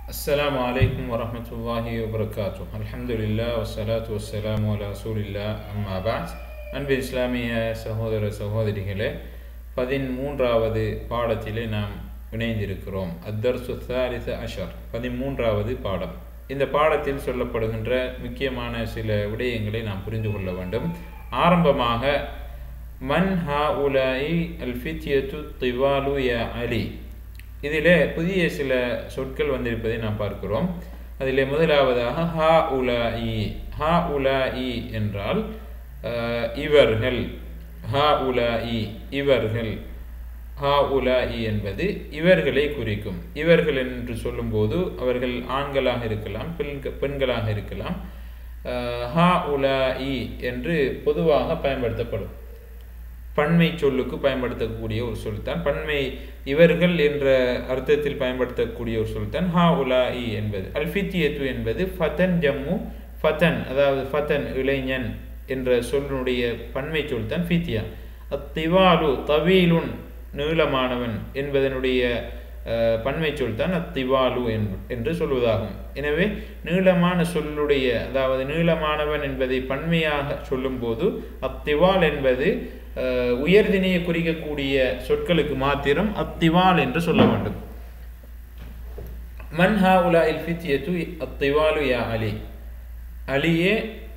السلام عليكم ورحمة الله وبركاته الحمد لله والصلاة والسلام على رسول الله أما بعد அன்பு இஸ்லாமிய சகோதர சகோதரிகளே பதிமூன்றாவது பாடத்திலே நாம் இணைந்திருக்கிறோம் அத்தர்சு தாரிச அஷர் பதிமூன்றாவது பாடம் இந்த பாடத்தில் சொல்லப்படுகின்ற முக்கியமான சில விடயங்களை நாம் புரிந்து கொள்ள வேண்டும் ஆரம்பமாக மன் ஹா உலாய் அல் ஃபித்யத்து திவாலு யா அலி இதிலே புதிய சில சொற்கள் வந்திருப்பதை நாம் பார்க்கிறோம் அதிலே முதலாவதாக ஹா உலாஇ ஹா உலாஇ என்றால் அஹ், இவர்கள் ஹா உலாஇ இவர்கள் ஹா உலாஇ என்பது இவர்களை குறிக்கும் இவர்கள் என்று சொல்லும்போது அவர்கள் ஆண்களாக இருக்கலாம் பெண் பெண்களாக இருக்கலாம் அஹ், ஹா உலாஇ என்று பொதுவாக பயன்படுத்தப்படும் பன்மை சொல்லுக்கு பயன்படுத்தக்கூடிய ஒரு சொல் தான் பன்மை இவர்கள் என்ற அர்த்தத்தில் பயன்படுத்தக்கூடிய ஒரு சொல் தான் ஹா உலாஇ என்பது அல்ஃபித்தியத்து என்பது ஃபதன் ஜம்மு ஃபதன் அதாவது ஃபதன் இளைஞன் என்ற சொல்லுடைய பன்மை சொல் தான் ஃபித்தியா அத்திவாலு தவீலுன் நீளமானவன் என்பதனுடைய அஹ், பன்மை சொல் தான் அத்திவாலு என்- என்று சொல்வதாகும் எனவே நீளமான சொல்லுடைய அதாவது நீளமானவன் என்பதை பன்மையாக சொல்லும்போது அத்திவால் என்பது அஹ், உயர்தினையை குறிக்கக்கூடிய சொற்களுக்கு மாத்திரம் அத்திவால் என்று சொல்ல வேண்டும் மன் ஹா உலா இல் ஃபித்யத்து அத்திவாலு யா அலி அலியே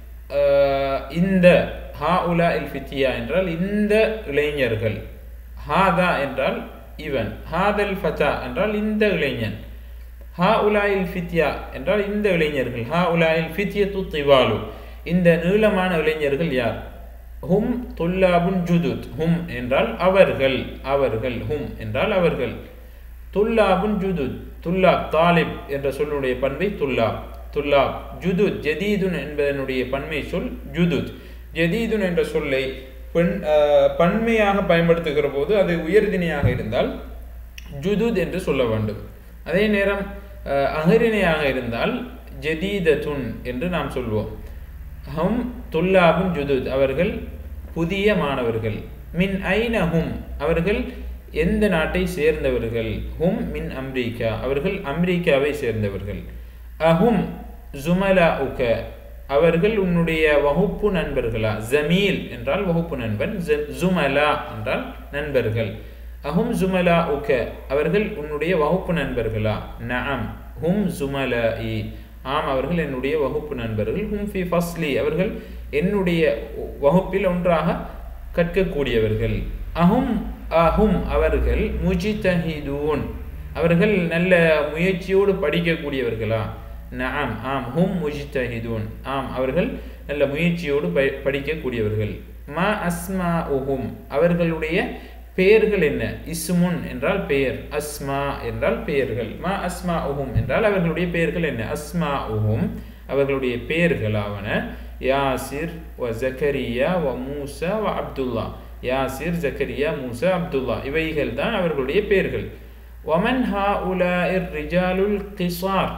அஹ், இந்த ஹா உலா இல் ஃபித்தியா என்றால் இந்த இளைஞர்கள் ஹாதா என்றால் இவன் ஹாதல் ஃபதா என்றால் இந்த இளைஞன் ஹா உலாயில் ஃபித்யா என்றால் இந்த இளைஞர்கள் ஹா உலாயில் ஃபித்யத்து திவாலு இந்த நீளமான இளைஞர்கள் யார் ஹும் துல்லாபுன் ஜுதுத் ஹும் என்றால் அவர்கள் அவர்கள் ஹும் என்றால் அவர்கள் துல்லாபுன் ஜுதுத் துல்லாப் தாலிப் என்ற சொல்லுடைய பண்பை துல்லாப் துல்லாப் ஜுதுத் ஜதீதுன் என்பதனுடைய பன்மை சொல் ஜுதுத் ஜதீதுன் என்ற சொல்லை பெண் அஹ், பன்மையாக பயன்படுத்துகிற போது அது உயர்தினையாக இருந்தால் ஜுதுத் என்று சொல்ல வேண்டும் அதே நேரம் அஹ், அகரிணையாக இருந்தால் ஜதீதத்துன் என்று நாம் சொல்வோம் ஹம் துல்லாபுன் ஜுதுத் அவர்கள் புதிய மாணவர்கள் மின் ஐன ஹும் அவர்கள் எந்த நாட்டை சேர்ந்தவர்கள் ஹும் மின் அம்ரிக்கா அவர்கள் அமெரிக்காவை சேர்ந்தவர்கள் அஹும் ஜுமலா உக அவர்கள் உன்னுடைய வகுப்பு நண்பர்களா ஜமீல் என்றால் வகுப்பு நண்பன் ஜ- ஜுமலா என்றால் நண்பர்கள் அஹும் ஜுமலா உக அவர்கள் உன்னுடைய வகுப்பு நண்பர்களா நஅம் ஹும் ஜுமலா ஆம் அவர்கள் என்னுடைய வகுப்பு நண்பர்கள் ஹும் ஃபி ஃபஸ்லி அவர்கள் என்னுடைய வகுப்பில் ஒன்றாக கற்கக்கூடியவர்கள் அஹும் அஹும் அவர்கள் முஜிதஹிதூன் அவர்கள் நல்ல முயற்சியோடு படிக்கக்கூடியவர்களா நஆம் ஆம் ஹும் முஜிதஹிதூன் ஆம் அவர்கள் நல்ல முயற்சியோடு ப- படிக்கக்கூடியவர்கள் மா அஸ்மா உஹும் அவர்களுடைய பெயர்கள் என்ன இஸ்முன் என்றால் பெயர் அஸ்மா என்றால் பெயர்கள் மா அஸ்மா உஹும் என்றால் அவர்களுடைய பெயர்கள் என்ன அஸ்மா உஹும் அவர்களுடைய பெயர்களாவன யாசிர் வ ஜக்கரியா வ மூசா வ அப்துல்லா யாசிர் ஜக்கரியா மூசா அப்துல்லா இவைகள் தான் அவர்களுடைய பெயர்கள் ஒமன் ஹா உலா இர் ரிஜாலுல் கிசார்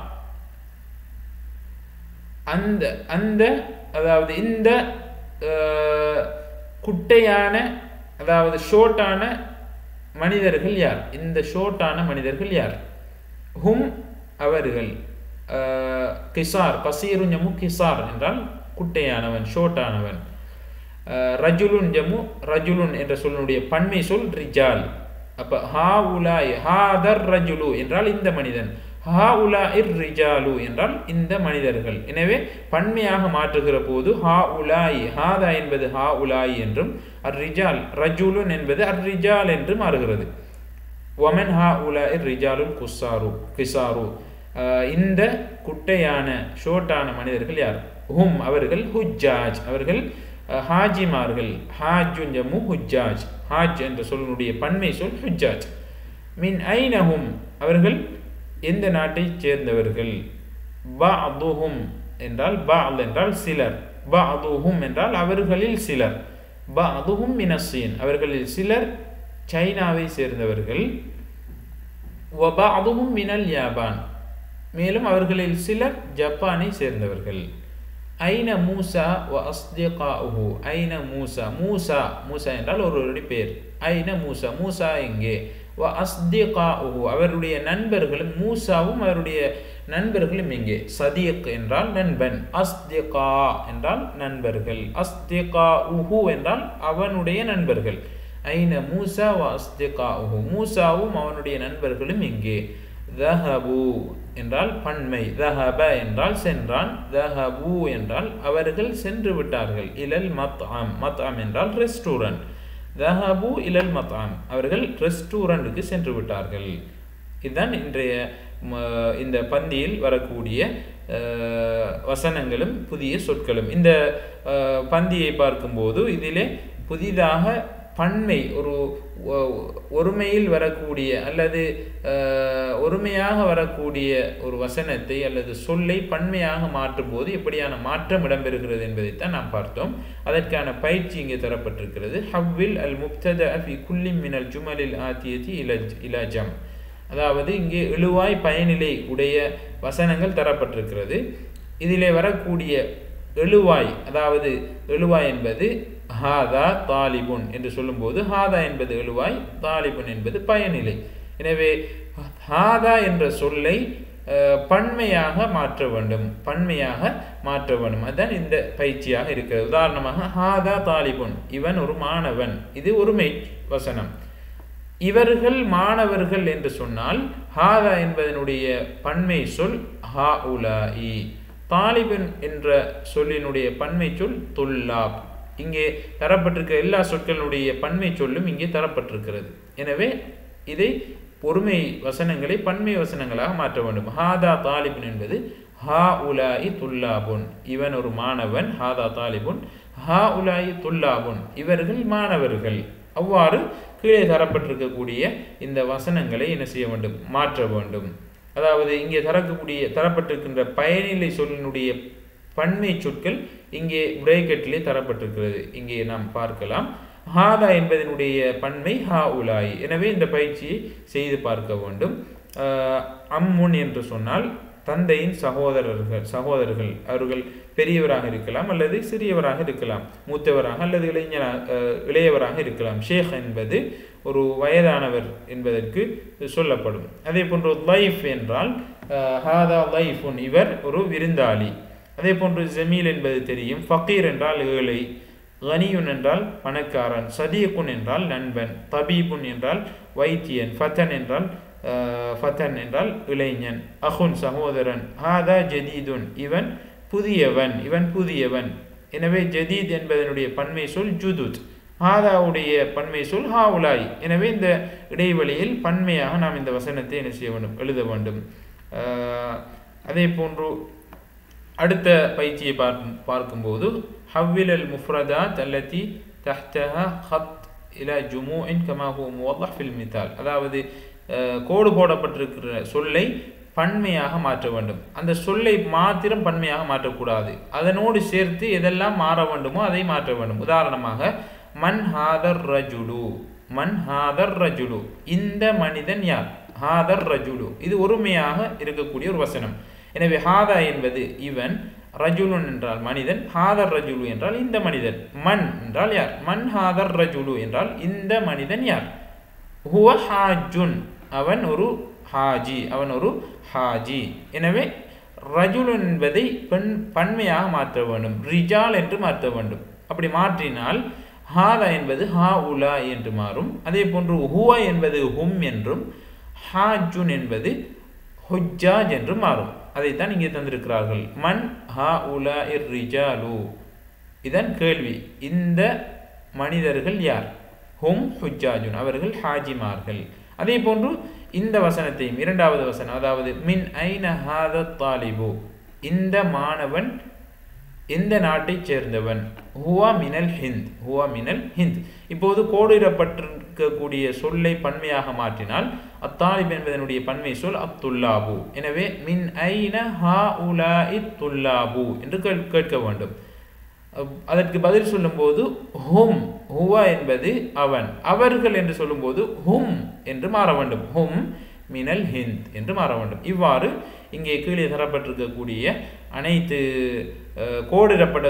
அந்த அந்த அதாவது இந்த அஹ், குட்டையான அதாவது ஷோர்ட்டான மனிதர்கள் யார் இந்த ஷோர்ட்டான மனிதர்கள் யார் ஹும் அவர்கள் அஹ், கிசார் கசீரு ஜமு கிசார் என்றால் குட்டையானவன் ஷோர்ட்டானவன் அஹ், ரஜுலுன் ஜமு ரஜுலுன் என்ற சொல்லுடைய பன்மை சொல் ரிஜால் அப்ப ஹா உலாய் ஹாதர் ரஜுலு என்றால் இந்த மனிதன் ஹா உலா இர் ரிஜாலு என்றால் இந்த மனிதர்கள் எனவே பன்மையாக மாற்றுகிற போது ஹா உலாய் ஹாதா என்பது ஹா உலாய் என்றும் அர் ரிஜால் ரஜுலுன் என்பது அர் ரிஜால் என்று மாறுகிறது ஒமன் ஹா உலா இர் ரிஜாலுல் குஸ்ஸாரு கிசாரு அஹ் இந்த குட்டையான ஷோர்ட்டான மனிதர்கள் யார் ஹும் அவர்கள் ஹுஜ்ஜாஜ் அவர்கள் அஹ், ஹாஜிமார்கள் ஹாஜுன் ஜம்மு ஹுஜ்ஜாஜ் ஹாஜ் என்ற சொல்லுடைய பன்மை சொல் ஹுஜ்ஜாஜ் மின் ஐனஹும் அவர்கள் எந்த நாட்டைச் சேர்ந்தவர்கள் பஅதுஹும் என்றால் பஅத் என்றால் சிலர் பஅதுஹும் என்றால் அவர்களில் சிலர் பஅதுஹும் மினஸ்ஸீன் அவர்களில் சிலர் சைனாவை சேர்ந்தவர்கள் வபஅதுஹும் மினல் யாபான் மேலும் அவர்களில் சிலர் ஜப்பானை சேர்ந்தவர்கள் ஐன மூசா வ அஸ்திகாஉஹு ஐன மூசா மூசா மூசா என்றால் ஒருவருடைய பேர் ஐன மூசா மூசா எங்கே வ அஸ்திகாஉஹு அவருடைய நண்பர்களும் மூசாவும் அவருடைய நண்பர்களும் இங்கே சதீக் என்றால் நண்பன் அஸ்திகா என்றால் நண்பர்கள் அஸ்திகா உஹு என்றால் அவனுடைய நண்பர்கள் ஐன மூசா வ அஸ்திகாஉஹு மூசாவும் அவனுடைய நண்பர்களும் இங்கே தஹபு என்றால் பன்மை தஹப என்றால் சென்றான் தஹபு என்றால் அவர்கள் சென்று விட்டார்கள் இலல் மத்ஆம் மத்ஆம் என்றால் ரெஸ்டூரண்ட் தஹபு இலல் மத்ஆம் அவர்கள் ரெஸ்டூரண்ட்டுக்கு சென்று விட்டார்கள் இதுதான் இன்றைய ம- இந்த பந்தியில் வரக்கூடிய அஹ், வசனங்களும் புதிய சொற்களும் இந்த அஹ், பந்தியை பார்க்கும்போது இதிலே புதிதாக பன்மை ஒரு ஒ- ஒருமையில் வரக்கூடிய அல்லது அஹ், ஒருமையாக வரக்கூடிய ஒரு வசனத்தை அல்லது சொல்லை பன்மையாக மாற்றும் போது எப்படியான மாற்றம் இடம்பெறுகிறது என்பதைத்தான் நாம் பார்த்தோம் அதற்கான பயிற்சி இங்கே தரப்பட்டிருக்கிறது ஹவ்வில் அல் முப்தத ஃபி குல்லி மினல் ஜுமலில் ஆத்தியதி இலஜ் இலஜம் அதாவது இங்கே இழுவாய் பயனிலை உடைய வசனங்கள் தரப்பட்டிருக்கிறது இதிலே வரக்கூடிய எழுவாய் அதாவது எழுவாய் என்பது ஹாதா தாலிபுன் என்று சொல்லும்போது ஹாதா என்பது எழுவாய் தாலிபுன் என்பது பயனிலை எனவே ஹாதா என்ற சொல்லை அஹ், பன்மையாக மாற்ற வேண்டும் பன்மையாக மாற்ற வேண்டும் அதுதான் இந்த பயிற்சியாக இருக்கிறது உதாரணமாக ஹாதா தாலிபுன் இவன் ஒரு மாணவன் இது ஒருமை வசனம் இவர்கள் மாணவர்கள் என்று சொன்னால் ஹாதா என்பதனுடைய பன்மை சொல் ஹா உலாஇ தாலிபன் என்ற சொல்லினுடைய பன்மை சொல் துல்லாப் இங்கே தரப்பட்டிருக்க எல்லா சொற்களுடைய பன்மை சொல்லும் இங்கே தரப்பட்டிருக்கிறது எனவே இதை பொறுமை வசனங்களை பன்மை வசனங்களாக மாற்ற வேண்டும் ஹாதா தாலிபன் என்பது ஹா உலாஇ துல்லாபுன் இவன் ஒரு மாணவன் ஹாதா தாலிபுன் ஹா உலாஇ துல்லாபுன் இவர்கள் மாணவர்கள் அவ்வாறு கீழே தரப்பட்டிருக்கக்கூடிய இந்த வசனங்களை என்ன செய்ய வேண்டும் மாற்ற வேண்டும் அதாவது இங்கே தரக்கூடிய தரப்பட்டிருக்கின்ற பயனிலை சொல்லினுடைய பன்மை சொற்கள் இங்கே பிரேக்கெட்டிலே தரப்பட்டிருக்கிறது இங்கே நாம் பார்க்கலாம் ஹாதா என்பதனுடைய பன்மை ஹா உலாய் எனவே இந்த பயிற்சியை செய்து பார்க்க வேண்டும் ஆஹ் அம்முன் என்று சொன்னால் தந்தையின் சகோதரர்கள் சகோதரர்கள் அவர்கள் பெரியவராக இருக்கலாம் அல்லது சிறியவராக இருக்கலாம் மூத்தவராக அல்லது இளைஞராக அஹ், இளையவராக இருக்கலாம் ஷேக் என்பது ஒரு வயதானவர் என்பதற்கு சொல்லப்படும் அதே போன்று லைஃப் என்றால் அஹ், ஹாதா லைஃபுன் இவர் ஒரு விருந்தாளி அதே போன்று ஜமீல் என்பது தெரியும் ஃபக்கீர் என்றால் ஏழை கனியுன் என்றால் பணக்காரன் சதீகுன் என்றால் நண்பன் தபீபுன் என்றால் வைத்தியன் ஃபத்தன் என்றால் அஹ், ஃபத்தன் என்றால் இளைஞன் அஹுன் சகோதரன் ஹாதா ஜதீதுன் இவன் புதியவன் இவன் புதியவன் எனவே ஜதீத் என்பதனுடைய பன்மை சொல் ஜுதுத் ஹாதாவுடைய பன்மை சொல் ஹாவுலாய் எனவே இந்த இடைவெளியில் பன்மையாக நாம் இந்த வசனத்தை என்ன செய்ய வேண்டும் எழுத வேண்டும் அஹ், அதே போன்று அடுத்த பயிற்சியை பார்க்கும் பார்க்கும்போது ஹவ்வில் அல் முஃப்ரதாத் அல்லத்தி தஹ்தஹா ஹத் இலா ஜுமூஇன் கமா ஹுவ முவல்லஹ் ஃபில் மித்தால் அதாவது அஹ், கோடு போடப்பட்டிருக்கிற சொல்லை பன்மையாக மாற்ற வேண்டும் அந்த சொல்லை மாத்திரம் பன்மையாக மாற்றக்கூடாது அதனோடு சேர்த்து எதெல்லாம் மாற வேண்டுமோ அதை மாற்ற வேண்டும் உதாரணமாக மன் ஹாதர் ரஜுலு மன் ஹாதர் ரஜுலு இந்த மனிதன் யார் ஹாதர் ரஜுலு இது ஒருமையாக இருக்கக்கூடிய ஒரு வசனம் எனவே ஹாதா என்பது இவன் ரஜுலுன் என்றால் மனிதன் ஹாதர் ரஜுலு என்றால் இந்த மனிதன் மன் என்றால் யார் மன் ஹாதர் ரஜுலு என்றால் இந்த மனிதன் யார் ஹுவ ஹாஜுன் அவன் ஒரு ஹாஜி அவன் ஒரு ஹாஜி எனவே ரஜுலுன் என்பதை பெண் பன்மையாக மாற்ற வேண்டும் ரிஜால் என்று மாற்ற வேண்டும் அப்படி மாற்றினால் ஹாதா என்பது ஹா உலா என்று மாறும் அதே போன்று ஹுவ என்பது ஹும் என்றும் ஹாஜுன் என்பது ஹுஜாஜ் என்று மாறும் அதைத்தான் இங்கே தந்திருக்கிறார்கள் மன் ஹா உலா இர் ரிஜாலு இதன் கேள்வி இந்த மனிதர்கள் யார் ஹும் ஹுஜாஜுன் அவர்கள் ஹாஜிமார்கள் அதே போன்று இந்த வசனத்தையும் இரண்டாவது வசனம் அதாவது மின் ஐன ஹாத தாலிபு இந்த மாணவன் எந்த நாட்டைச் சேர்ந்தவன் ஹுவா மினல் ஹிந்த் ஹுவா மினல் ஹிந்த் இப்போது கோடிடப்பட்டிருக்கக்கூடிய சொல்லை பன்மையாக மாற்றினால் அத்தாலிப் என்பதனுடைய பன்மை சொல் அத்துல்லாபு எனவே மின் ஐன ஹா உலா துல்லாபு என்று கேள்- கேட்க வேண்டும் அப்- அதற்கு பதில் சொல்லும்போது ஹும் ஹுவா என்பது அவன் அவர்கள் என்று சொல்லும்போது ஹும் என்று மாற வேண்டும் ஹும் மினல் ஹிந்த் என்று மாற வேண்டும் இவ்வாறு இங்கே கீழே தரப்பட்டிருக்கக்கூடிய அனைத்து அஹ்,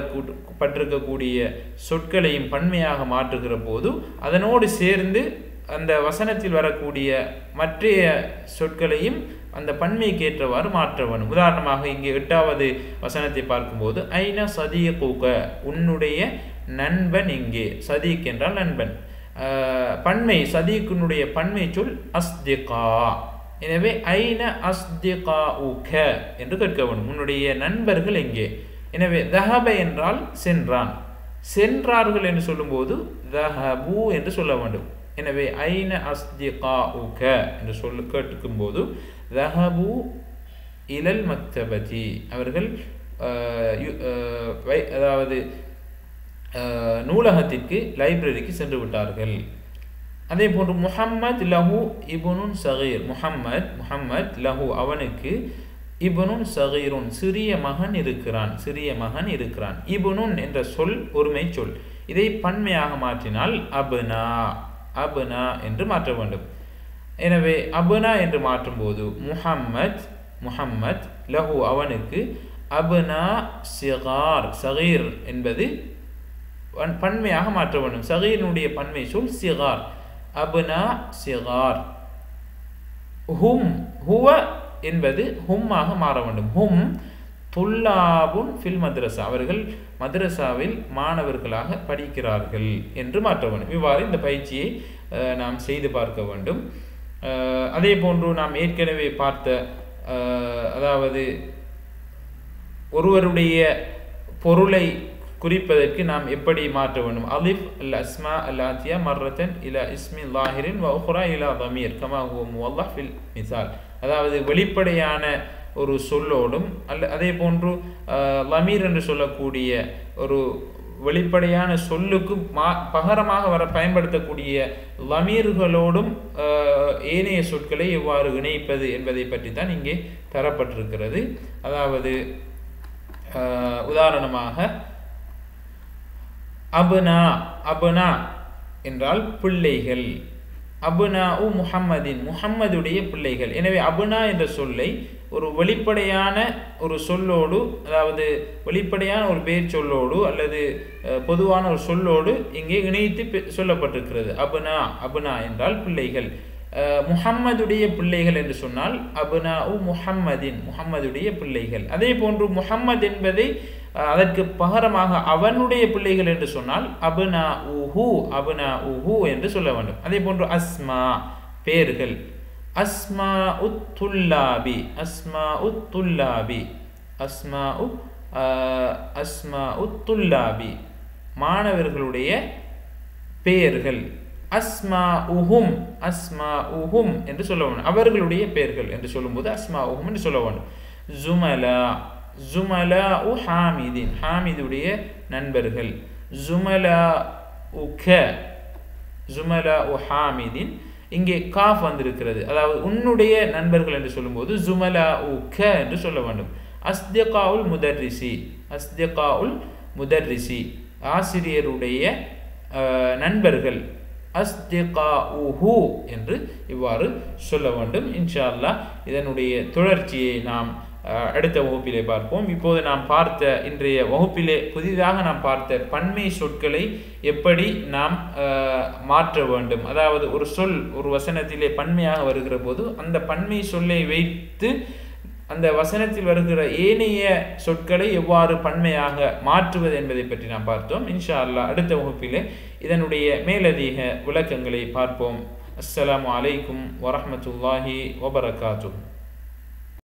கோடிடப்படப்பட்டிருக்கக்கூடிய சொற்களையும் பன்மையாக மாற்றுகிற போது அதனோடு சேர்ந்து அந்த வசனத்தில் வரக்கூடிய மற்றைய சொற்களையும் அந்த பன்மைக்கு ஏற்றவாறு மாற்ற வேண்டும் உதாரணமாக இங்கே எட்டாவது வசனத்தை பார்க்கும்போது ஐன சதீகுக உன்னுடைய நண்பன் இங்கே சதீக் என்றால் நண்பன் அஹ், பன்மை சதீக்கினுடைய பன்மை சொல் அஸ்திகா எனவே ஐன அஸ்திகா உக என்று கேட்க வேண்டும் உன்னுடைய நண்பர்கள் எங்கே எனவே தஹப என்றால் சென்றான் சென்றார்கள் என்று சொல்லும்போது தஹபு என்று சொல்ல வேண்டும் எனவே ஐன அஸ்திகா உக என்று சொல்லு கேட்டுக்கும் போது தஹபு இலல் மக்தபதி அவர்கள் அஹ், யு- அஹ், வை- அதாவது அஹ், நூலகத்திற்கு லைப்ரரிக்கு சென்று விட்டார்கள் அதே போன்று முஹம்மத் லஹு இபுனுன் சகீர் முஹம்மத் முஹம்மத் லஹு அவனுக்கு இபுனுன் சகீருன் சிறிய மகன் இருக்கிறான் சிறிய மகன் இருக்கிறான் இபுனுன் என்ற சொல் ஒருமை சொல் இதை பன்மையாக மாற்றினால் அபுனா அபுனா என்று மாற்ற வேண்டும் எனவே அபுனா என்று மாற்றும்போது முஹம்மத் முஹம்மத் லஹு அவனுக்கு அபுனா சிகார் சகீர் என்பது பன்- பன்மையாக மாற்ற வேண்டும் சகீரினுடைய பன்மை சொல் சிகார் அபுனா சிகார் ஹும் ஹுவ என்பது ஹும்மாக மாற வேண்டும் ஹும் துல்லாபுன் ஃபில் மദ്രസா அவர்கள் மദ്രசாவில் மாணவர்களாக படிக்கிறார்கள் என்று மாற்ற வேண்டும் இவ்வாறு இந்த பயிற்சியை அஹ், நாம் செய்து பார்க்க வேண்டும் அஹ், அதே போன்று நாம் ஏற்கனவே பார்த்த அஹ், அதாவது ஒருவருடைய பொருளை குறிப்பதற்கு நாம் எப்படி மாற்ற வேண்டும் அலிஃப் அல் அஸ்மா அல் ஆத்தியா மர்ரத்தன் இலா இஸ்மி லாஹிரின் வ உஹ்ரா இலா தமீர் கமா ஹுவ முவல்லஹ் ஃபில் மிசால் அதாவது வெளிப்படையான ஒரு சொல்லோடும் அல்ல அதே போன்று அஹ், லமீர் என்று சொல்லக்கூடிய ஒரு வெளிப்படையான சொல்லுக்கு மா பகரமாக வர பயன்படுத்தக்கூடிய லமீர்களோடும் அஹ், ஏனைய சொற்களை எவ்வாறு இணைப்பது என்பதை பற்றி தான் இங்கே தரப்பட்டிருக்கிறது அதாவது அஹ், உதாரணமாக அபுனா அபுனா என்றால் பிள்ளைகள் அபுனா உ முஹம்மதின் முஹம்மதுடைய பிள்ளைகள் எனவே அபுனா என்ற சொல்லை ஒரு வெளிப்படையான ஒரு சொல்லோடு அதாவது வெளிப்படையான ஒரு பெயர் சொல்லோடு அல்லது அஹ், பொதுவான ஒரு சொல்லோடு இங்கே இணைத்து பெ- சொல்லப்பட்டிருக்கிறது அபுனா அபுனா என்றால் பிள்ளைகள் அஹ், முஹம்மதுடைய பிள்ளைகள் என்று சொன்னால் அபுனா உ முஹம்மதின் முஹம்மதுடைய பிள்ளைகள் அதே போன்று முஹம்மது என்பதை அஹ், அதற்கு பகரமாக அவனுடைய பிள்ளைகள் என்று சொன்னால் அபுனா உஹு அபுனா உஹு என்று சொல்ல வேண்டும் அதே போன்று அஸ்மா பேர்கள் அஸ்மா உத்துல்லாபி அஸ்மா உத்துல்லாபி அஸ்மா உ அஸ்மா உத்துல்லாபி மாணவர்களுடைய பெயர்கள் அஸ்மா உஹும் அஸ்மா உஹும் என்று சொல்ல வேண்டும் அவர்களுடைய பெயர்கள் என்று சொல்லும்போது அஸ்மா உஹும் என்று சொல்ல வேண்டும் ஜுமலா ஜுமலா உ ஹாமிதின் ஹாமிதுடைய நண்பர்கள் ஜுமலா உக ஜுமலா உ ஹாமிதின் இங்கே காஃப் வந்திருக்கிறது அதாவது உன்னுடைய நண்பர்கள் என்று சொல்லும்போது ஜுமலா உக என்று சொல்ல வேண்டும் அஸ்திகாவுல் முதர்ரிசி அஸ்திகாவுல் முதர்ரிசி ஆசிரியருடைய அஹ், நண்பர்கள் அஸ்திகா உஹு என்று இவ்வாறு சொல்ல வேண்டும் இன்ஷா அல்லாஹ் இதனுடைய தொடர்ச்சியை நாம் அஹ், அடுத்த வகுப்பிலே பார்ப்போம் இப்போது நாம் பார்த்த இன்றைய வகுப்பிலே புதிதாக நாம் பார்த்த பன்மை சொற்களை எப்படி நாம் அஹ், மாற்ற வேண்டும் அதாவது ஒரு சொல் ஒரு வசனத்திலே பன்மையாக வருகிற போது அந்த பன்மை சொல்லை வைத்து அந்த வசனத்தில் வருகிற ஏனைய சொற்களை எவ்வாறு பன்மையாக மாற்றுவது என்பதை பற்றி நாம் பார்த்தோம் இன்ஷா அல்லாஹ் அடுத்த வகுப்பிலே இதனுடைய மேலதிக விளக்கங்களை பார்ப்போம் அஸ்ஸலாமு அலைக்கும் வரஹ்மத்துல்லாஹி வபரகாத்துஹு